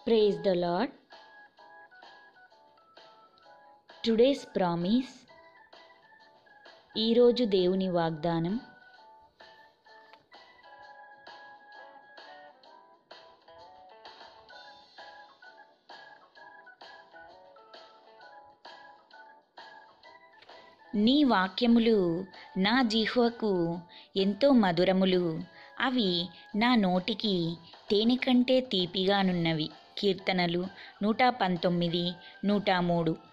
praise the lord today's promise ఈరోజు దేవుని వాగ్దానం నీ వాక్యములు నా జిహ్వకు ఎంతో మధురములు అవి నా నోటికి తేనె కంటే తీపిగానున్నవి కీర్తనలు నూట పంతొమ్మిది నూట మూడు